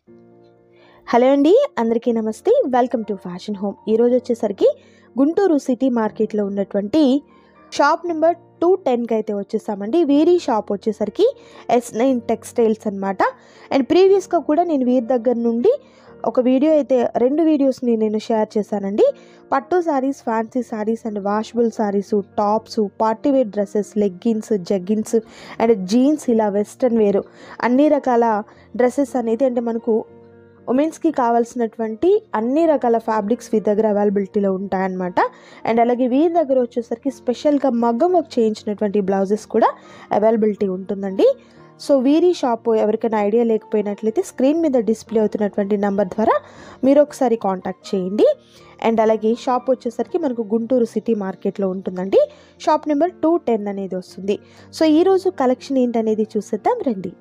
Hello అండి అందరికీ నమస్తే వెల్కమ్ టు ఫ్యాషన్ హోమ్ ఈరోజు వచ్చేసరికి గుంటూరు సిటీ మార్కెట్లో ఉన్నటువంటి షాప్ నెంబర్ టూ టెన్కి అయితే వచ్చేసామండి వీరి షాప్ వచ్చేసరికి ఎస్ నైన్ టెక్స్టైల్స్ అనమాట అండ్ ప్రీవియస్గా కూడా నేను వీరి దగ్గర నుండి ఒక వీడియో అయితే రెండు వీడియోస్ని నేను షేర్ చేశానండి పట్టు saris fancy saris and washable saris tops party wear dresses leggings jeggings and jeans ఇలా వెస్ట్రన్ వేరు అన్ని రకాల డ్రెస్సెస్ అనేది అంటే మనకు ఉమెన్స్కి కావాల్సినటువంటి అన్ని రకాల ఫ్యాబ్రిక్స్ వీరి దగ్గర అవైలబిలిటీలో ఉంటాయన్నమాట అండ్ అలాగే వీరి దగ్గర వచ్చేసరికి స్పెషల్గా మగ్గం వర్క్ చేయించినటువంటి బ్లౌజెస్ కూడా అవైలబిలిటీ ఉంటుందండి సో వీరి షాప్ ఎవరికైనా ఐడియా లేకపోయినట్లయితే స్క్రీన్ మీద డిస్ప్లే అవుతున్నటువంటి నెంబర్ ద్వారా మీరు ఒకసారి కాంటాక్ట్ చేయండి అండ్ అలాగే షాప్ వచ్చేసరికి మనకు గుంటూరు సిటీ మార్కెట్లో ఉంటుందండి షాప్ నెంబర్ టూ టెన్ అనేది వస్తుంది సో ఈరోజు కలెక్షన్ ఏంటనేది చూసేద్దాం రండి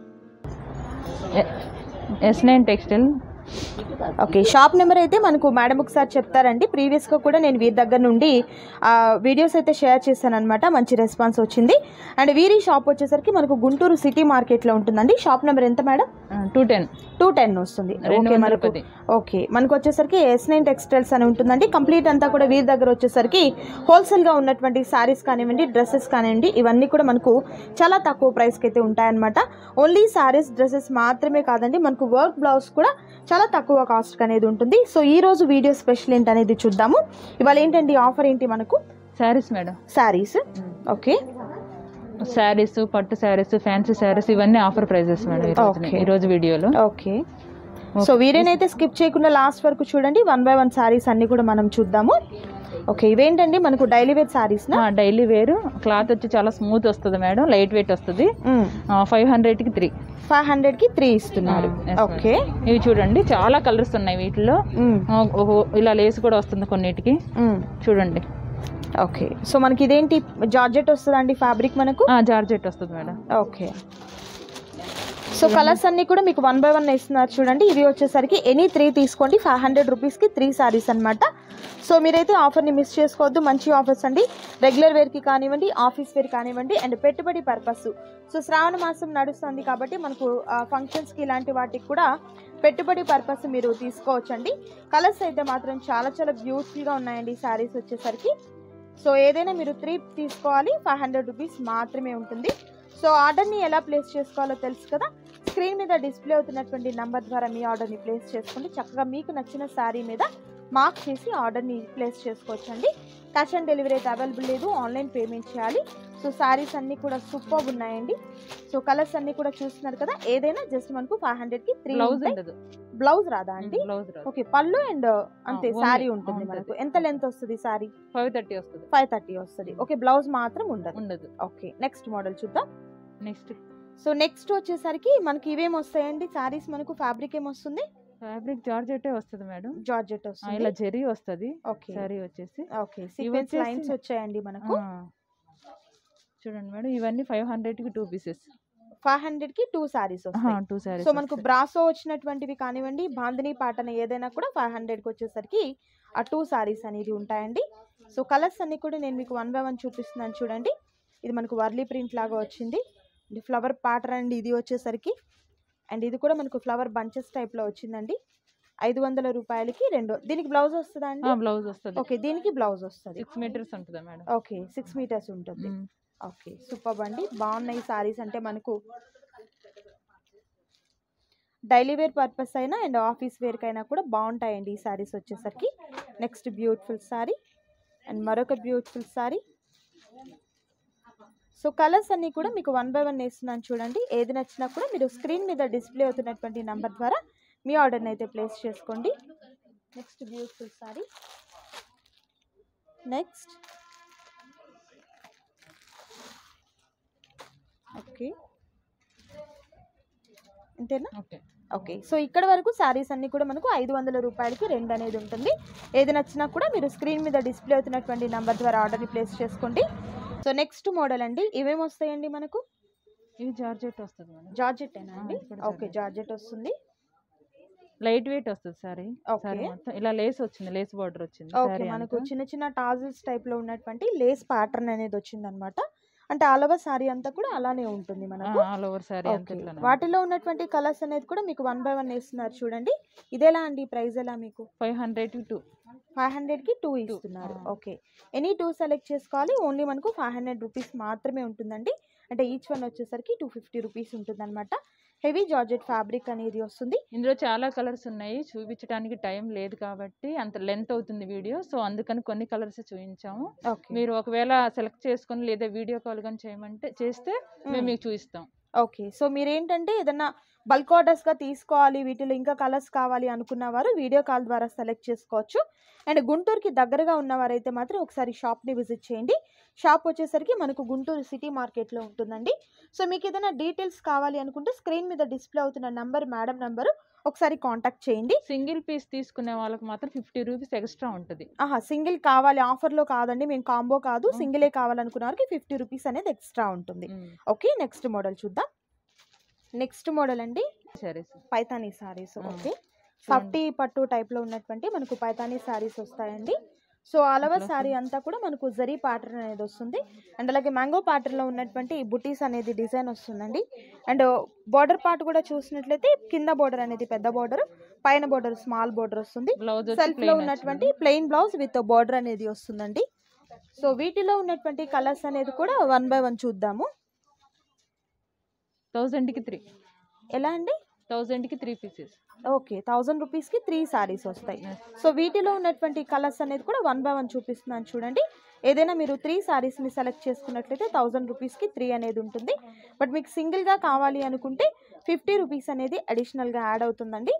S nine textile okay shop number అయితే మనకు మేడం ఒకసారి చెప్తారండి ప్రీవియస్గా కూడా నేను వీరి దగ్గర నుండి ఆ, వీడియోస్ అయితే షేర్ చేశాను అనమాట మంచి రెస్పాన్స్ వచ్చింది అండ్ వీరి షాప్ వచ్చేసరికి మనకు గుంటూరు సిటీ మార్కెట్లో ఉంటుందండి షాప్ నెంబర్ ఎంత madam two ten two ten వస్తుంది రెండు ఓకే వందల మనకు పది ఓకే మనకు వచ్చేసరికి ఎస్ నైన్ టెక్స్టైల్స్ అని ఉంటుందండి కంప్లీట్ అంతా కూడా వీరి దగ్గర వచ్చేసరికి హోల్సేల్గా ఉన్నటువంటి శారీస్ కానివ్వండి డ్రెస్సెస్ కానివ్వండి ఇవన్నీ కూడా మనకు చాలా తక్కువ ప్రైస్కి అయితే ఉంటాయన్నమాట ఓన్లీ శారీస్ డ్రెస్సెస్ మాత్రమే కాదండి మనకు వర్క్ బ్లౌజ్ కూడా చాలా తక్కువ కాస్ట్ అనేది ఉంటుంది సో ఈ రోజు వీడియో స్పెషల్ ఏంటి అనేది చూద్దాము ఇవాళ ఏంటండి ఆఫర్ ఏంటి మనకు శారీస్ మేడం శారీస్ ఓకే శారీస్ పట్టు శారీస్ ఫ్యాన్సీ శారీస్ ఇవన్నీ ఆఫర్ ప్రైజెస్ మేడం ఈ రోజున- Okay. ఈ రోజు వీడియోలో ఓకే సో వీరేనైతే స్కిప్ చేయకుండా లాస్ట్ వరకు చూడండి వన్ బై వన్ శారీస్ అన్ని కూడా మనం చూద్దాము ఓకే ఇవేంటండి మనకు డైలీ వేర్ శారీస్ నా డైలీ వేరు క్లాత్ వచ్చి చాలా స్మూత్ వస్తుంది మేడం లైట్ వెయిట్ వస్తుంది ఫైవ్ హండ్రెడ్కి త్రీ ఫైవ్ హండ్రెడ్ కి త్రీ ఇస్తున్నారు Ah, yes, ఓకే ఇవి చూడండి చాలా కలర్స్ ఉన్నాయి వీటిలో ఆ, ఓ- ఇలా లేస్ కూడా వస్తుంది కొన్నిటికి చూడండి ఓకే సో మనకి ఇదేంటి జార్జెట్ వస్తుందండి ఫ్యాబ్రిక్ మనకు జార్జెట్ వస్తుంది మేడం ఓకే సో కలర్స్ అన్ని కూడా మీకు వన్ బై వన్ ఇస్తున్నారు చూడండి ఇవి వచ్చేసరికి ఎనీ త్రీ తీసుకోండి ఫైవ్ హండ్రెడ్ రూపీస్కి త్రీ సారీస్ అనమాట సో మీరైతే ఆఫర్ని మిస్ చేసుకోవద్దు మంచి ఆఫర్స్ అండి రెగ్యులర్ వేర్కి కానివ్వండి ఆఫీస్ వేర్ కానివ్వండి అండ్ పెట్టుబడి పర్పస్ సో శ్రావణ మాసం నడుస్తుంది కాబట్టి మనకు ఫంక్షన్స్కి ఇలాంటి వాటికి కూడా పెట్టుబడి పర్పస్ మీరు తీసుకోవచ్చండి కలర్స్ అయితే మాత్రం చాలా చాలా బ్యూటిఫుల్గా ఉన్నాయండి శారీస్ వచ్చేసరికి సో ఏదైనా మీరు త్రీ తీసుకోవాలి ఫైవ్ హండ్రెడ్ రూపీస్ మాత్రమే ఉంటుంది సో ఆర్డర్ని ఎలా ప్లేస్ చేసుకోవాలో తెలుసు కదా స్క్రీన్ మీద డిస్ప్లే అవుతున్నటువంటి నంబర్ ద్వారా మీ ఆర్డర్ని ప్లేస్ చేసుకోండి చక్కగా మీకు నచ్చిన శారీ మీద మార్క్ చేసి ఆర్డర్ని ప్లేస్ చేసుకోవచ్చండి క్యాష్ ఆన్ డెలివరీ అయితే అవైలబుల్ లేదు ఆన్లైన్ పేమెంట్ చేయాలి సో శారీస్ అన్నీ కూడా సూపర్ ఉన్నాయండి సో కలర్స్ అన్నీ కూడా చూస్తున్నారు కదా ఏదైనా జస్ట్ మనకు ఫైవ్ హండ్రెడ్కి త్రీ బ్లౌజ్ ఉండదు బ్లౌజ్ రాదా అండి బ్లౌజ్ రాదు ఓకే పళ్ళు అండ్ అంతే only శారీ ఉంటుంది ఉంటుంది. మనకు ఎంత లెంత్ వస్తుంది శారీ ఫైవ్ థర్టీ వస్తుంది ఫైవ్ థర్టీ వస్తుంది ఓకే బ్లౌజ్ మాత్రం ఉండదు ఉండదు ఓకే నెక్స్ట్ మోడల్ చూద్దాం నెక్స్ట్ సో నెక్స్ట్ వచ్చేసరికి మనకి ఇవేం వస్తాయండి సారీస్ మనకు ఫ్యాబ్రిక్ ఏమొస్తుంది ఫ్యాబ్రిక్ జార్జెటే వస్తుంది మేడం జార్జెట్ ఆ, వస్తుంది ఇలా జెరీ వస్తుంది ఓకే శారీ వచ్చేసి ఓకే సీక్వెన్స్ వచ్చేసి- లైన్స్ వచ్చాయండి మనకు ఆ. చూడండి మేడం ఇవన్నీ ఫైవ్ హండ్రెడ్కి టూ పీసెస్ ఫైవ్ హండ్రెడ్ కి టూ సారీస్ వస్తాయి టూ శారీస్ సో మనకు బ్రాసో వచ్చినటువంటివి కానివ్వండి బాందిని పాటన ఏదైనా కూడా ఫైవ్ హండ్రెడ్కి వచ్చేసరికి ఆ టూ సారీస్ అనేది ఉంటాయండి సో కలర్స్ అన్ని కూడా నేను మీకు వన్ బై వన్ చూపిస్తున్నాను చూడండి ఇది మనకు వర్లీ ప్రింట్ లాగా వచ్చింది ఫ్లవర్ ప్యాటర్న్ అండి ఇది వచ్చేసరికి అండ్ ఇది కూడా మనకు ఫ్లవర్ బంచెస్ టైప్లో వచ్చిందండి ఐదు వందల రూపాయలకి రెండు దీనికి బ్లౌజ్ వస్తుందా అండి బ్లౌజ్ వస్తుంది ఓకే దీనికి బ్లౌజ్ వస్తుంది సిక్స్ మీటర్స్ ఉంటుందా మేడం ఓకే సిక్స్ మీటర్స్ ఉంటుంది ఓకే సూపర్ అండి బాగున్నాయి సారీస్ అంటే మనకు డైలీ వేర్ పర్పస్ అయినా అండ్ ఆఫీస్ వేర్కైనా కూడా బాగుంటాయండి ఈ సారీస్ వచ్చేసరికి నెక్స్ట్ బ్యూటిఫుల్ సారీ అండ్ మరొక బ్యూటిఫుల్ సారీ సో కలర్స్ అన్నీ కూడా మీకు వన్ బై వన్ వేస్తున్నాను చూడండి ఏది నచ్చినా కూడా మీరు స్క్రీన్ మీద డిస్ప్లే అవుతున్నటువంటి నెంబర్ ద్వారా మీ ఆర్డర్ని అయితే ప్లేస్ చేసుకోండి next beautiful sari next okay అంతేనా ఓకే ఓకే సో ఇక్కడ వరకు శారీస్ అన్ని కూడా మనకు ఐదు వందల రూపాయలకి రెండు అనేది ఉంటుంది ఏది నచ్చినా కూడా మీరు స్క్రీన్ మీద డిస్ప్లే అవుతున్నటువంటి నెంబర్ ద్వారా ఆర్డర్ని ప్లేస్ చేసుకోండి సో నెక్స్ట్ మోడల్ అండి ఇవేమి వస్తాయండి మనకు ఇది జార్జెట్ వస్తుంది మేడం జార్జెట్ ఏనా అండి ఇది కూడా ఓకే జార్జెట్ వస్తుంది లైట్ వెయిట్ వస్తుంది సారీ ఓకే సారీ మొత్తం ఇలా లేస్ వచ్చింది లేస్ బార్డర్ వచ్చింది ఓకే సారీ మనకు చిన్న చిన్న టాజిల్స్ టైప్ లో ఉన్నటువంటి లేస్ ప్యాటర్న్ అనేది వచ్చింది అనమాట అంటే ఆల్ ఓవర్ సారీ అంతా కూడా అలానే ఉంటుంది మనకు ఆల్ ఓవర్ సారీ అంత ఓకే ఇట్లానే వాటిలో ఉన్నటువంటి కలర్స్ అనేది కూడా మీకు వన్ బై వన్ వేస్తున్నారు చూడండి ఇదేలా అండి ప్రైస్ ఎలా మీకు ఫైవ్ హండ్రెడ్ టూ ఫైవ్ హండ్రెడ్కి టూ ఇస్తున్నారు ఆ. ఓకే ఎనీ టూ సెలెక్ట్ చేసుకోవాలి ఓన్లీ మనకు ఫైవ్ హండ్రెడ్ రూపీస్ మాత్రమే ఉంటుందండి అంటే ఈచ్ వన్ వచ్చేసరికి టూ ఫిఫ్టీ రూపీస్ ఉంటుందన్నమాట హెవీ జార్జెట్ ఫ్యాబ్రిక్ అనేది వస్తుంది ఇందులో చాలా కలర్స్ ఉన్నాయి చూపించడానికి టైం లేదు కాబట్టి అంత లెంత్ అవుతుంది వీడియో సో అందుకని కొన్ని కలర్స్ చూపించాము ఓకే మీరు ఒకవేళ సెలెక్ట్ చేసుకొని లేదా వీడియో కాల్ కానీ చేయమంటే చేస్తే మేము మీకు చూపిస్తాం ఓకే సో మీరు ఏంటంటే ఏదన్నా బల్క్ ఆర్డర్స్గా తీసుకోవాలి వీటిలో ఇంకా కలర్స్ కావాలి అనుకున్న వారు వీడియో కాల్ ద్వారా సెలెక్ట్ చేసుకోవచ్చు అండ్ గుంటూరుకి దగ్గరగా ఉన్నవారైతే మాత్రం ఒకసారి షాప్ని విజిట్ చేయండి షాప్ వచ్చేసరికి మనకు గుంటూరు సిటీ మార్కెట్లో ఉంటుందండి సో మీకు ఏదైనా డీటెయిల్స్ కావాలి అనుకుంటే స్క్రీన్ మీద డిస్ప్లే అవుతున్న నంబర్ మేడం నంబరు ఒకసారి కాంటాక్ట్ చేయండి సింగిల్ పీస్ తీసుకునే వాళ్ళకి మాత్రం ఫిఫ్టీ రూపీస్ ఎక్స్ట్రా ఉంటుంది ఆహా సింగిల్ కావాలి ఆఫర్లో కాదండి మేము కాంబో కాదు Okay. సింగిలే కావాలనుకున్న వారికి ఫిఫ్టీ రూపీస్ అనేది ఎక్స్ట్రా ఉంటుంది ఓకే నెక్స్ట్ మోడల్ చూద్దాం నెక్స్ట్ మోడల్ అండి సరే పైతానీ సారీస్ ఆ. ఓకే ఫార్టీ పట్టు టైప్లో ఉన్నటువంటి మనకు పైతానీ సారీస్ వస్తాయండి సో అలవ ఇట్లా సారీ అంతా కూడా మనకు జరీ ప్యాటర్న్ అనేది వస్తుంది అండ్ అలాగే మ్యాంగో ప్యాటర్న్లో ఉన్నటువంటి బుటీస్ అనేది డిజైన్ వస్తుందండి అండ్ బార్డర్ పార్ట్ కూడా చూసినట్లయితే కింద బార్డర్ అనేది పెద్ద బార్డర్ పైన బార్డర్ స్మాల్ బార్డర్ వస్తుంది బ్లౌజ్ సెల్ఫ్ లో ఉన్నటువంటి ప్లెయిన్ బ్లౌజ్ విత్ బార్డర్ అనేది వస్తుందండి సో వీటిలో ఉన్నటువంటి కలర్స్ అనేది కూడా వన్ బై వన్ చూద్దాము థౌజండ్కి త్రీ ఎలా అండి థౌజండ్కి త్రీ పీసెస్ ఓకే థౌజండ్ రూపీస్కి త్రీ సారీస్ వస్తాయి సో వీటిలో ఉన్నటువంటి కలర్స్ అనేది కూడా వన్ బై వన్ చూపిస్తున్నాను చూడండి ఏదైనా మీరు త్రీ సారీస్ని సెలెక్ట్ చేసుకున్నట్లయితే థౌజండ్ రూపీస్కి త్రీ అనేది ఉంటుంది బట్ మీకు సింగిల్గా కావాలి అనుకుంటే ఫిఫ్టీ రూపీస్ అనేది అడిషనల్గా యాడ్ అవుతుందండి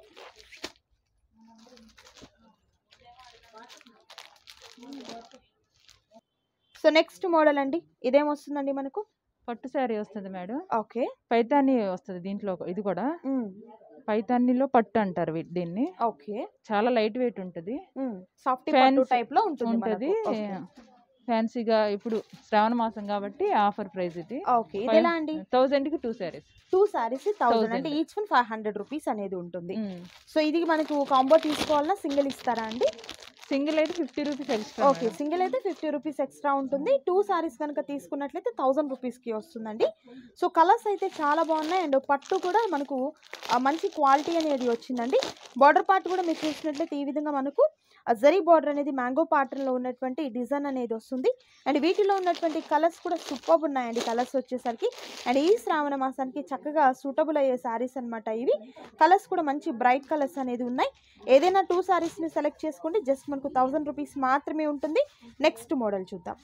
సో నెక్స్ట్ మోడల్ అండి ఇదేమొస్తుందండి మనకు పట్టు శారీ వస్తుంది మేడం ఓకే పైతాని వస్తుంది దీంట్లో ఒక- ఇది కూడా పైతానిలో పట్టు అంటారు వీ- దీన్ని ఓకే చాలా లైట్ వెయిట్ ఉంటుంది సాఫ్ట్ Fancy పట్టు టైప్ లో ఉంటుంది ఉంటుంది మనకు. Okay. ఫ్యాన్సీగా ఇప్పుడు శ్రావణ మాసం కాబట్టి ఆఫర్ ప్రైస్ ఇది ఓకే ఇది ఎలా అండి థౌజండ్కి two sarees two sarees thousand అంటే 1000. Each one five hundred rupees అనేది ఉంటుంది సో ఇది మనకు కాంబో తీసుకోవాలన్నా సింగిల్ ఇస్తారా అండి సింగిల్ అయితే fifty rupees extra okay single అయితే ఫిఫ్టీ రూపీస్ ఎక్స్ట్రా ఉంటుంది టూ సారీస్ కనుక తీసుకున్నట్లయితే థౌసండ్ రూపీస్కి వస్తుందండి సో కలర్స్ అయితే చాలా బాగున్నాయి అండ్ పట్టు కూడా మనకు ఆ, మంచి క్వాలిటీ అనేది వచ్చిందండి బార్డర్ పార్ట్ కూడా మీరు చూసినట్లయితే ఈ విధంగా మనకు ఆ జరీ బార్డర్ అనేది మ్యాంగో ప్యాటర్న్లో ఉన్నటువంటి డిజైన్ అనేది వస్తుంది అండ్ వీటిలో ఉన్నటువంటి కలర్స్ కూడా సూపర్ ఉన్నాయండి కలర్స్ వచ్చేసరికి అండ్ ఈ శ్రావణ మాసానికి చక్కగా సూటబుల్ అయ్యే శారీస్ అన్నమాట ఇవి కలర్స్ కూడా మంచి బ్రైట్ కలర్స్ అనేది ఉన్నాయి ఏదైనా టూ సారీస్ని సెలెక్ట్ చేసుకోండి జస్ట్ మనకు థౌజండ్ రూపీస్ మాత్రమే ఉంటుంది నెక్స్ట్ మోడల్ చూద్దాం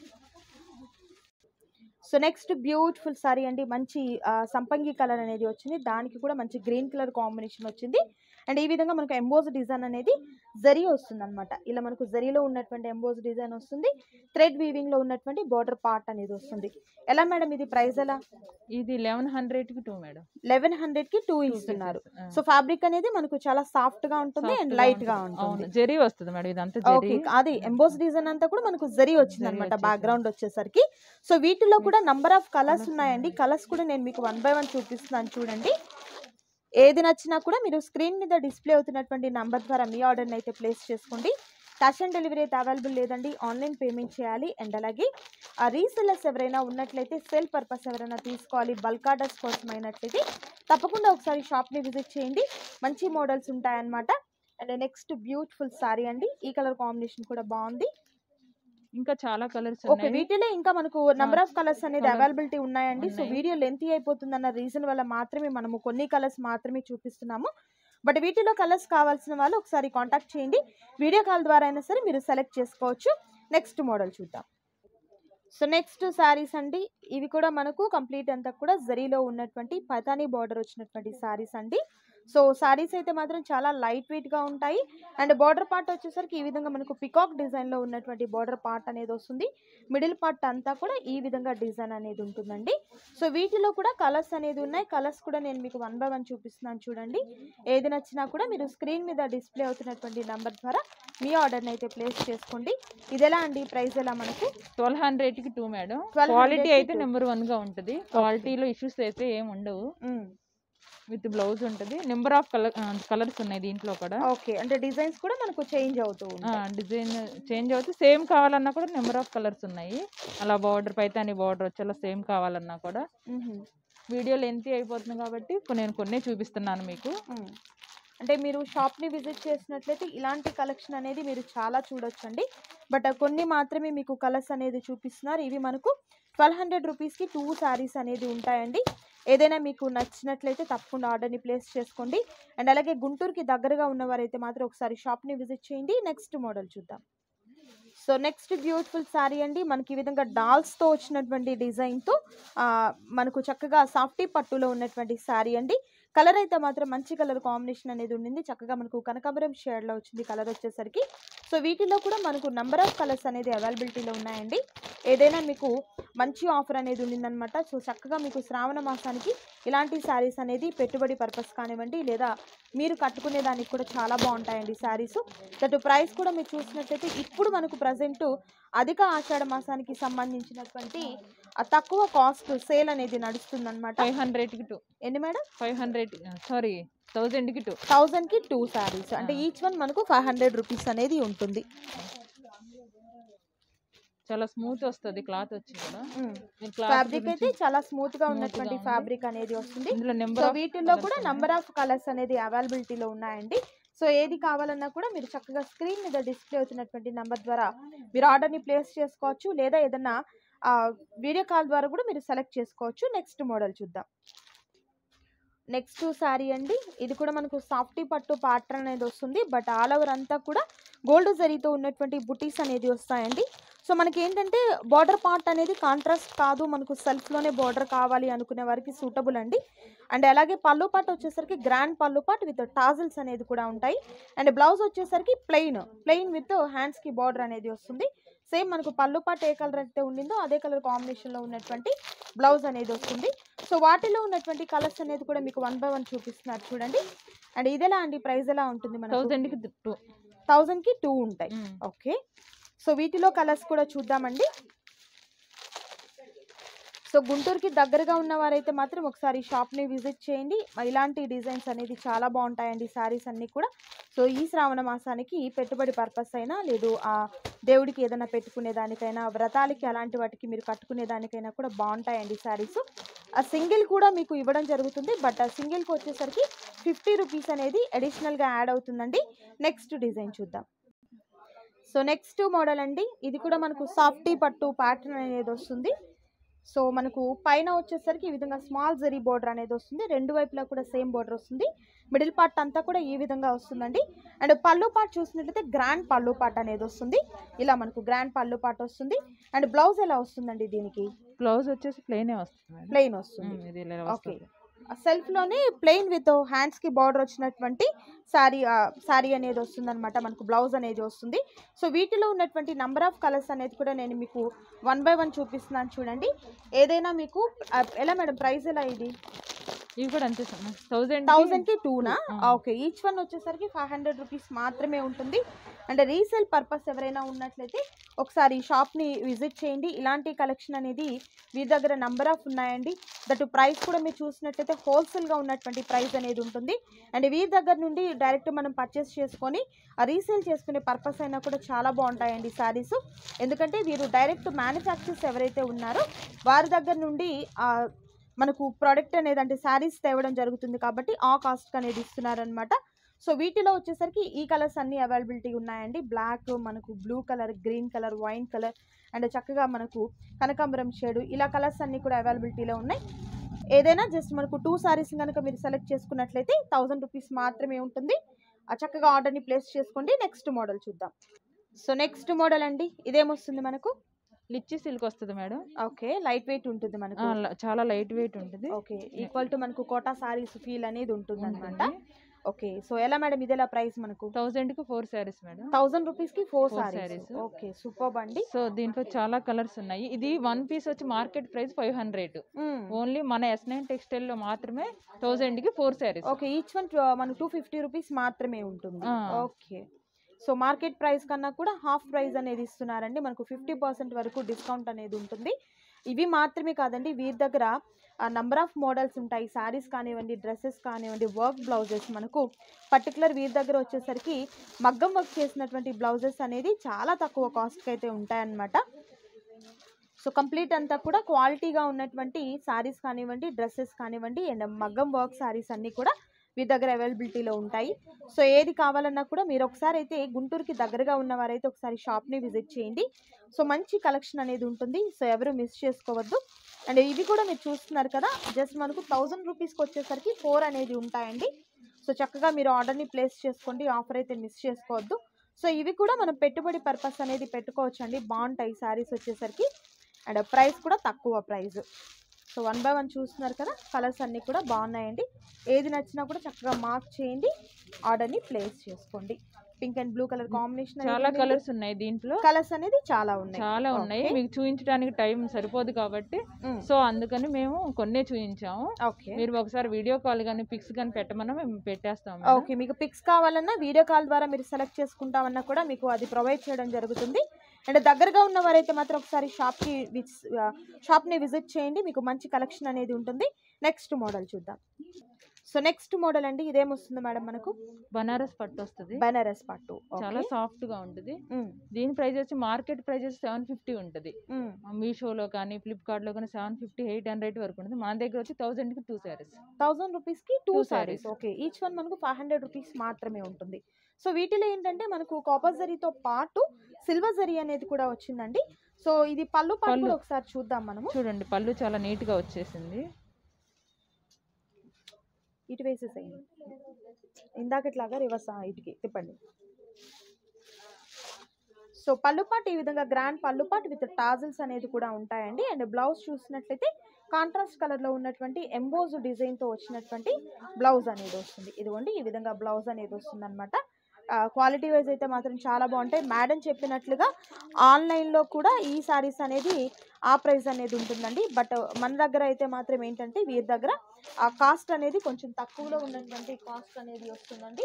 సో నెక్స్ట్ బ్యూటిఫుల్ సారీ అండి మంచి ఆ, సంపంగి కలర్ అనేది వచ్చింది దానికి కూడా మంచి గ్రీన్ కలర్ కాంబినేషన్ వచ్చింది అండ్ ఈ విధంగా మనకు ఎంబోజ్ డిజైన్ అనేది జరీ వస్తుంది అనమాట ఇలా మనకు జరీలో ఉన్నటువంటి ఎంబోజ్ డిజైన్ వస్తుంది థ్రెడ్ వీవింగ్ లో ఉన్నటువంటి బార్డర్ పార్ట్ అనేది వస్తుంది ఎలా మేడం ఇది ప్రైస్ ఎలా ఇది లెవెన్ హండ్రెడ్కి టూ మేడం లెవెన్ హండ్రెడ్ కి టూ ఇస్తున్నారు సో ఫ్యాబ్రిక్ అనేది మనకు చాలా సాఫ్ట్ గా ఉంటుంది అండ్ లైట్ గా ఉంటుంది అవును జరీ వస్తుంది మేడం ఇదంతా ఓకే జరీ అది ఎంబోస్ డిజైన్ అంతా కూడా మనకు జరీ వచ్చింది జరీ అనమాట వచ్చేసింది. బ్యాక్గ్రౌండ్ వచ్చేసరికి సో వీటిలో కూడా నంబర్ ఆఫ్ కలర్స్ ఉన్నాయండి కలర్స్ కూడా నేను మీకు వన్ బై వన్ చూపిస్తున్నాను చూడండి ఏది నచ్చినా కూడా మీరు స్క్రీన్ మీద డిస్ప్లే అవుతున్నటువంటి నంబర్ ద్వారా మీ ఆర్డర్ని అయితే ప్లేస్ చేసుకోండి క్యాష్ ఆన్ డెలివరీ అయితే అవైలబుల్ లేదండి ఆన్లైన్ పేమెంట్ చేయాలి అండ్ అలాగే ఆ రీసెల్లర్స్ ఎవరైనా ఉన్నట్లయితే సెల్ పర్పస్ ఎవరైనా తీసుకోవాలి బల్క్ ఆర్డర్స్ కోసం అయినట్లయితే తప్పకుండా ఒకసారి షాప్ని విజిట్ చేయండి మంచి మోడల్స్ ఉంటాయన్నమాట అండ్ నెక్స్ట్ బ్యూటిఫుల్ సారీ అండి ఈ కలర్ కాంబినేషన్ కూడా బాగుంది ఇంకా చాలా కలర్స్ ఓకే వీటిలో ఇంకా మనకు నెంబర్ ఆఫ్ కలర్స్ అనేది colours అవైలబిలిటీ ఉన్నాయండి సో ఉన్నాయి. వీడియో లెంత్ అయిపోతుందన్న రీజన్ వల్ల మాత్రమే మనము కొన్ని కలర్స్ మాత్రమే చూపిస్తున్నాము బట్ వీటిలో కలర్స్ కావాల్సిన వాళ్ళు ఒకసారి కాంటాక్ట్ చేయండి వీడియో కాల్ ద్వారా అయినా సరే మీరు సెలెక్ట్ చేసుకోవచ్చు నెక్స్ట్ మోడల్ చూద్దాం సో నెక్స్ట్ శారీస్ అండి ఇవి కూడా మనకు కంప్లీట్ అంతా కూడా జరీలో ఉన్నటువంటి పతానీ బార్డర్ వచ్చినటువంటి శారీస్ అండి సో శారీస్ అయితే మాత్రం చాలా లైట్ వెయిట్గా ఉంటాయి అండ్ బార్డర్ పార్ట్ వచ్చేసరికి ఈ విధంగా మనకు పికాక్ డిజైన్లో ఉన్నటువంటి బార్డర్ పార్ట్ అనేది వస్తుంది మిడిల్ పార్ట్ అంతా కూడా ఈ విధంగా డిజైన్ అనేది ఉంటుందండి సో వీటిలో కూడా కలర్స్ అనేది ఉన్నాయి కలర్స్ కూడా నేను మీకు వన్ బై వన్ చూపిస్తున్నాను చూడండి ఏది నచ్చినా కూడా మీరు స్క్రీన్ మీద డిస్ప్లే అవుతున్నటువంటి నెంబర్ ద్వారా మీ ఆర్డర్ని అయితే ప్లేస్ చేసుకోండి ఇది ఎలా అండి ప్రైస్ ఎలా మనకు ట్వెల్వ్ హండ్రెడ్కి టూ మేడం 1200 క్వాలిటీ కి అయితే two. నెంబర్ వన్ గా ఉంటుంది క్వాలిటీలో ఇష్యూస్ అయితే ఏమి ఉండవు విత్ బ్లౌజ్ ఉంటుంది నెంబర్ ఆఫ్ కలర్ కలర్స్ ఉన్నాయి దీంట్లో కూడా ఓకే అంటే డిజైన్స్ కూడా మనకు చేంజ్ అవుతూ ఉంటాయి డిజైన్ చేంజ్ అవుతుంది సేమ్ కావాలన్నా కూడా నెంబర్ ఆఫ్ కలర్స్ ఉన్నాయి అలా బార్డర్ పైతాని బార్డర్ వచ్చేలా సేమ్ కావాలన్నా కూడా మ్మ్. వీడియో లెంతీ అయిపోతుంది కాబట్టి ఇప్పుడు నేను కొన్ని చూపిస్తున్నాను మీకు మ్మ్. అంటే మీరు షాప్ని విజిట్ చేసినట్లయితే ఇలాంటి కలెక్షన్ అనేది మీరు చాలా చూడొచ్చండి బట్ కొన్ని మాత్రమే మీకు కలర్స్ అనేది చూపిస్తున్నారు ఇవి మనకు ట్వెల్వ్ హండ్రెడ్ రూపీస్కి టూ శారీస్ అనేది ఉంటాయండి ఏదైనా మీకు నచ్చినట్లయితే తప్పకుండా ఆర్డర్ని ప్లేస్ చేసుకోండి అండ్ అలాగే గుంటూరుకి దగ్గరగా ఉన్నవారైతే మాత్రం ఒకసారి షాప్ని విజిట్ చేయండి నెక్స్ట్ మోడల్ చూద్దాం సో నెక్స్ట్ బ్యూటిఫుల్ శారీ అండి మనకి ఈ విధంగా డాల్స్తో వచ్చినటువంటి డిజైన్తో మనకు చక్కగా సాఫ్టీ పట్టులో ఉన్నటువంటి శారీ అండి కలర్ అయితే మాత్రం మంచి కలర్ కాంబినేషన్ అనేది ఉండింది చక్కగా మనకు కనకాంబరం షేడ్లో వచ్చింది కలర్ వచ్చేసరికి సో వీటిలో కూడా మనకు నెంబర్ ఆఫ్ కలర్స్ అనేది అవైలబిలిటీలో ఉన్నాయండి ఏదైనా మీకు మంచి ఆఫర్ అనేది ఉండిందనమాట సో చక్కగా మీకు శ్రావణ మాసానికి ఇలాంటి శారీస్ అనేది పెట్టుబడి పర్పస్ కానివ్వండి లేదా మీరు కట్టుకునే దానికి కూడా చాలా బాగుంటాయండి శారీస్ దట్ ప్రైస్ కూడా మీరు చూసినట్లయితే ఇప్పుడు మనకు ప్రజెంట్ అధిక ఆషాఢ మాసానికి సంబంధించినటువంటి ఆ తక్కువ కాస్ట్ సేల్ అనేది నడుస్తుందన్నమాట ఫైవ్ హండ్రెడ్కి టూ ఎన్ని మేడం ఫైవ్ హండ్రెడ్ సారీ థౌజండ్కి టూ థౌజండ్కి టూ శారీస్ అంటే ఆ. ఈచ్ వన్ మనకు ఫైవ్ హండ్రెడ్ రూపీస్ అనేది ఉంటుంది చాలా స్మూత్ వస్తుంది క్లాత్ వచ్చి కూడా నేను cloth ఫ్యాబ్రిక్ గురించి- అయితే చాలా స్మూత్ గా Smooth ఉన్నటువంటి గా ఉంది. ఫ్యాబ్రిక్ అనేది వస్తుంది ఇందులో సో నెంబర్ వీటిల్లో కూడా నంబర్ ఆఫ్ కలర్స్ అనేది అవైలబిలిటీలో ఉన్నాయండి సో ఏది కావాలన్నా కూడా మీరు చక్కగా స్క్రీన్ మీద డిస్ప్లే అవుతున్నటువంటి నంబర్ ద్వారా మీరు ఆర్డర్ని ప్లేస్ చేసుకోవచ్చు లేదా ఏదన్నా వీడియో కాల్ ద్వారా కూడా మీరు సెలెక్ట్ చేసుకోవచ్చు నెక్స్ట్ మోడల్ చూద్దాం నెక్స్ట్ శారీ అండి ఇది కూడా మనకు సాఫ్టీ పట్టు ప్యాటర్న్ అనేది వస్తుంది బట్ ఆల్ ఓవర్ అంతా కూడా గోల్డ్ జరీతో ఉన్నటువంటి బుటీస్ అనేది వస్తాయండి సో మనకి ఏంటంటే బార్డర్ పార్ట్ అనేది కాంట్రాస్ట్ కాదు మనకు సెల్ఫ్లోనే బార్డర్ కావాలి అనుకునే వారికి సూటబుల్ అండి అండ్ అలాగే పళ్ళు పాట్ వచ్చేసరికి గ్రాండ్ పళ్ళు పాట్ విత్ టాజిల్స్ అనేది కూడా ఉంటాయి అండ్ బ్లౌజ్ వచ్చేసరికి ప్లెయిన్ ప్లెయిన్ విత్ హ్యాండ్స్కి బార్డర్ అనేది వస్తుంది సేమ్ మనకు పళ్ళు పాట్ ఏ కలర్ అయితే ఉండిందో అదే కలర్ కాంబినేషన్లో ఉన్నటువంటి బ్లౌజ్ అనేది వస్తుంది సో వాటిలో ఉన్నటువంటి కలర్స్ అనేది కూడా మీకు వన్ బై వన్ చూపిస్తున్నారు చూడండి అండ్ ఇది ఎలా అండి ప్రైస్ ఎలా ఉంటుంది మనకు థౌజండ్కి టూ థౌజండ్కి టూ ఉంటాయి ఓకే సో వీటిలో కలర్స్ కూడా చూద్దామండి సో గుంటూరుకి దగ్గరగా ఉన్న వారైతే మాత్రం ఒకసారి షాప్ని విజిట్ చేయండి ఇలాంటి డిజైన్స్ అనేది చాలా బాగుంటాయండి శారీస్ అన్నీ కూడా సో ఈ శ్రావణ మాసానికి పెట్టుబడి పర్పస్ అయినా లేదు ఆ దేవుడికి ఏదైనా పెట్టుకునే దానికైనా వ్రతాలకి అలాంటి వాటికి మీరు కట్టుకునే దానికైనా కూడా బాగుంటాయండి శారీస్ ఆ సింగిల్ కూడా మీకు ఇవ్వడం జరుగుతుంది బట్ ఆ సింగిల్కి వచ్చేసరికి ఫిఫ్టీ రూపీస్ అనేది అడిషనల్గా యాడ్ అవుతుందండి నెక్స్ట్ డిజైన్ చూద్దాం సో నెక్స్ట్ మోడల్ అండి ఇది కూడా మనకు సాఫ్టీ పట్టు ప్యాటర్న్ అనేది వస్తుంది సో మనకు పైన వచ్చేసరికి ఈ విధంగా స్మాల్ జరీ బోర్డర్ అనేది వస్తుంది రెండు వైపులా కూడా సేమ్ బోర్డర్ వస్తుంది మిడిల్ పార్ట్ అంతా కూడా ఈ విధంగా వస్తుందండి అండ్ పళ్ళు పార్ట్ చూసినట్లయితే గ్రాండ్ పళ్ళు పార్ట్ అనేది వస్తుంది ఇలా మనకు గ్రాండ్ పళ్ళు పార్ట్ వస్తుంది అండ్ బ్లౌజ్ ఎలా వస్తుందండి దీనికి బ్లౌజ్ వచ్చేసి ప్లెయినే వస్తుంది మేడం ప్లెయిన్ వస్తుంది ఉమ్, ఇది ఇలా ఓకే వస్తుంది సెల్ఫ్లోనే ప్లెయిన్ విత్ హ్యాండ్స్కి బార్డర్ వచ్చినటువంటి శారీ శారీ అనేది వస్తుంది అనమాట మనకు బ్లౌజ్ అనేది వస్తుంది సో వీటిలో ఉన్నటువంటి నంబర్ ఆఫ్ కలర్స్ అనేది కూడా నేను మీకు వన్ బై వన్ చూపిస్తున్నాను చూడండి ఏదైనా మీకు ఆ, ఎలా మేడం ప్రైస్ ఎలా ఇది ఇవి కూడా అంతే థౌజండ్ థౌజండ్కి టూనా ఆ. ఓకే ఈచ్ వన్ వచ్చేసరికి ఫైవ్ హండ్రెడ్ రూపీస్ మాత్రమే ఉంటుంది అంటే రీసేల్ పర్పస్ ఎవరైనా ఉన్నట్లయితే ఒకసారి షాప్ని విజిట్ చేయండి ఇలాంటి కలెక్షన్ అనేది మీ దగ్గర నంబర్ ఆఫ్ ఉన్నాయండి దట్ ప్రైస్ కూడా మీరు చూసినట్లయితే హోల్సేల్గా ఉన్నటువంటి ప్రైస్ అనేది ఉంటుంది అండ్ వీరి దగ్గర నుండి డైరెక్ట్ మనం పర్చేస్ చేసుకొని ఆ రీసేల్ చేసుకునే పర్పస్ అయినా కూడా చాలా బాగుంటాయండి శారీస్ ఎందుకంటే వీరు డైరెక్ట్ మ్యానుఫ్యాక్చర్స్ ఎవరైతే ఉన్నారో వారి దగ్గర నుండి ఆ మనకు ప్రోడక్ట్ అనేది అంటే శారీస్ తేవడం జరుగుతుంది కాబట్టి ఆ కాస్ట్ అనేది ఇస్తున్నారనమాట సో వీటిలో వచ్చేసరికి ఈ కలర్స్ అన్ని అవైలబిలిటీ ఉన్నాయండి బ్లాక్ మనకు blue colour green colour wine colour and చక్కగా మనకు కనకాంబరం షేడు ఇలా కలర్స్ అన్ని కూడా అవైలబిలిటీలో ఉన్నాయి ఏదైనా జస్ట్ మనకు టూ సారీస్ కనుక మీరు సెలెక్ట్ చేసుకున్నట్లయితే థౌజండ్ రూపీస్ మాత్రమే ఉంటుంది ఆ చక్కగా ఆర్డర్ని ప్లేస్ చేసుకోండి నెక్స్ట్ మోడల్ చూద్దాం సో నెక్స్ట్ మోడల్ అండి ఇదేమొస్తుంది మనకు లిచ్చి సిల్క్ వస్తుంది మేడం ఓకే లైట్ వెయిట్ ఉంటుంది ఆ, మనకు ల- చాలా లైట్ వెయిట్ ఉంటుంది ఓకే ఈక్వల్ టు మనకు కోటా సారీస్ ఫీల్ అనేది ఉంటుంది అనమాట ఉంటుంది ఓకే సో ఎలా మేడం ఇదేలా ప్రైస్ మనకు థౌజండ్ కి four sarees madam thousand rupees కి four Four sarees sarees. Okay super అండి సో దీంట్లో చాలా కలర్స్ ఉన్నాయి ఇది వన్ పీస్ వచ్చి market price five hundred only మన ఎస్ నైన్ టెక్స్టైల్ లో మాత్రమే థౌజండ్ కి four sarees okay each one మనకు టూ ఫిఫ్టీ రూపీస్ మాత్రమే ఉంటుంది ఆ. ఓకే సో మార్కెట్ ప్రైస్ కన్నా కూడా హాఫ్ ప్రైస్ అనేది ఇస్తున్నారండి మనకు ఫిఫ్టీ పర్సెంట్ వరకు డిస్కౌంట్ అనేది ఉంటుంది ఇవి మాత్రమే కాదండి వీరి దగ్గర నంబర్ ఆఫ్ మోడల్స్ ఉంటాయి శారీస్ కానివ్వండి డ్రెస్సెస్ కానివ్వండి వర్క్ బ్లౌజెస్ మనకు పర్టికులర్ వీరి దగ్గర వచ్చేసరికి మగ్గం వర్క్ చేసినటువంటి బ్లౌజెస్ అనేది చాలా తక్కువ కాస్ట్కి అయితే ఉంటాయన్నమాట సో కంప్లీట్ అంతా కూడా క్వాలిటీగా ఉన్నటువంటి శారీస్ కానివ్వండి డ్రెస్సెస్ కానివ్వండి అండ్ మగ్గం వర్క్ శారీస్ అన్నీ కూడా మీ దగ్గర అవైలబిలిటీలో ఉంటాయి సో ఏది కావాలన్నా కూడా మీరు ఒకసారి అయితే గుంటూరుకి దగ్గరగా ఉన్నవారైతే ఒకసారి షాప్ని విజిట్ చేయండి సో మంచి కలెక్షన్ అనేది ఉంటుంది సో ఎవరు మిస్ చేసుకోవద్దు అండ్ ఇవి కూడా మీరు చూస్తున్నారు కదా జస్ట్ మనకు థౌజండ్ రూపీస్కి వచ్చేసరికి ఫోర్ అనేది ఉంటాయండి సో చక్కగా మీరు ఆర్డర్ని ప్లేస్ చేసుకోండి ఆఫర్ అయితే మిస్ చేసుకోవద్దు సో ఇవి కూడా మనం పెట్టుబడి పర్పస్ అనేది పెట్టుకోవచ్చు అండి బాగుంటాయి శారీస్ వచ్చేసరికి అండ్ ప్రైస్ కూడా తక్కువ price so one by one చూస్తున్నారు కదా కలర్స్ అన్నీ కూడా బాగున్నాయండి ఏది నచ్చినా కూడా చక్కగా మార్క్ చేయండి ఆర్డర్ని ప్లేస్ చేసుకోండి pink and blue colour combination చాలా కలర్స్ ఉన్నాయి దీంట్లో కలర్స్ అనేది చాలా ఉన్నాయి చాలా ఉన్నాయి Okay. మీకు చూపించడానికి టైం సరిపోదు కాబట్టి మ్మ్. సో అందుకని మేము కొన్నే చూపించాము ఓకే మీరు ఒకసారి వీడియో కాల్ కానీ పిక్స్ కానీ పెట్టమన్నా మేము పెట్టేస్తాం ఓకే మీకు పిక్స్ కావాలన్నా వీడియో కాల్ ద్వారా మీరు సెలెక్ట్ చేసుకుంటామన్నా కూడా మీకు అది ప్రొవైడ్ చేయడం జరుగుతుంది అండ్ దగ్గరగా ఉన్న వారైతే మాత్రం ఒకసారి షాప్కి షాప్ని విజిట్ చేయండి మీకు మంచి కలెక్షన్ అనేది ఉంటుంది నెక్స్ట్ మోడల్ చూద్దాం సో నెక్స్ట్ మోడల్ అండి ఇదేమొస్తుంది మేడం మనకు బనారస్ పట్టు వస్తుంది బెనారస్ పట్టు చాలా సాఫ్ట్ గా ఉంటుంది మ్మ్. దీని ప్రైస్ వచ్చి మార్కెట్ ప్రైస్ వచ్చి సెవెన్ ఫిఫ్టీ ఉంటుంది మ్మ్. మీషోలో కానీ ఫ్లిప్కార్ట్ లో కానీ సెవెన్ ఫిఫ్టీ ఎయిట్ హండ్రెడ్ వరకు ఉంటుంది మన దగ్గర వచ్చి థౌసండ్ కి టూ శారీస్ థౌజండ్ రూపీస్కి two Two sarees sarees. Okay each one మనకు ఫైవ్ హండ్రెడ్ రూపీస్ మాత్రమే ఉంటుంది సో వీటిలో ఏంటంటే మనకు కాపర్ జరీతో పాటు సిల్వర్ జరీ అనేది కూడా వచ్చిందండి సో ఇది పళ్ళు పట్టు పళ్ళు. కూడా ఒకసారి చూద్దాం మనము చూడండి పళ్ళు చాలా నీట్ గా వచ్చేసింది ఇటు వేసేసేయండి ఇందాకట్లాగా రివర్స్ ఇటుకి తిప్పండి సో పళ్ళుపాటు ఈ విధంగా గ్రాండ్ పళ్ళుపాటు విత్ టాజిల్స్ అనేది కూడా ఉంటాయండి అండ్ బ్లౌజ్ చూసినట్లయితే కాంట్రాస్ట్ కలర్లో ఉన్నటువంటి ఎంబోజ్ డిజైన్తో వచ్చినటువంటి బ్లౌజ్ అనేది వస్తుంది ఇదిగోండి ఈ విధంగా బ్లౌజ్ అనేది వస్తుంది అనమాట క్వాలిటీ వైజ్ అయితే మాత్రం చాలా బాగుంటాయి మేడం చెప్పినట్లుగా ఆన్లైన్లో కూడా ఈ సారీస్ అనేది ఆ ప్రైస్ అనేది ఉంటుందండి బట్ మన దగ్గర అయితే మాత్రం ఏంటంటే వీరి దగ్గర ఆ కాస్ట్ అనేది కొంచెం తక్కువలో ఉన్నటువంటి కాస్ట్ అనేది వస్తుందండి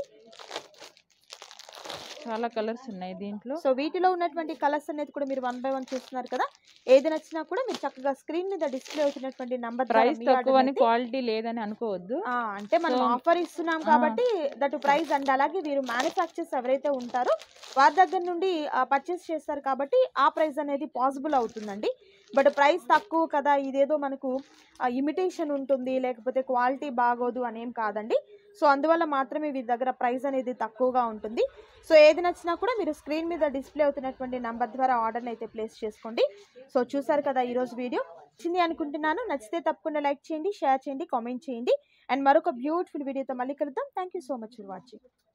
చాలా కలర్స్ ఉన్నాయి దీంట్లో సో వీటిలో ఉన్నటువంటి కలర్స్ అనేది కూడా మీరు వన్ బై వన్ చూస్తున్నారు కదా ఏది నచ్చినా కూడా మీరు చక్కగా స్క్రీన్ మీద డిస్ప్లే అవుతున్నటువంటి నంబర్ ప్రైస్ తక్కువ అని క్వాలిటీ లేదని అనుకోవద్దు అంటే మనం So, ఆఫర్ ఇస్తున్నాం ఆ. కాబట్టి దట్ ప్రైస్ అండ్ అలాగే వీరు మ్యానుఫ్యాక్చర్స్ ఎవరైతే ఉంటారో వారి దగ్గర నుండి పర్చేస్ చేస్తారు కాబట్టి ఆ ప్రైస్ అనేది పాసిబుల్ అవుతుందండి బట్ ప్రైస్ తక్కువ కదా ఇదేదో మనకు ఇమిటేషన్ ఉంటుంది లేకపోతే క్వాలిటీ బాగోదు అనేం కాదండి సో అందువల్ల మాత్రమే వీరి దగ్గర ప్రైస్ అనేది తక్కువగా ఉంటుంది సో ఏది నచ్చినా కూడా మీరు స్క్రీన్ మీద డిస్ప్లే అవుతున్నటువంటి నంబర్ ద్వారా ఆర్డర్ని అయితే ప్లేస్ చేసుకోండి సో చూసారు కదా ఈరోజు వీడియో నచ్చింది అనుకుంటున్నాను నచ్చితే తప్పకుండా లైక్ చేయండి షేర్ చేయండి కామెంట్ చేయండి అండ్ మరొక బ్యూటిఫుల్ వీడియోతో మళ్ళీ కలుద్దాం thank you so much for watching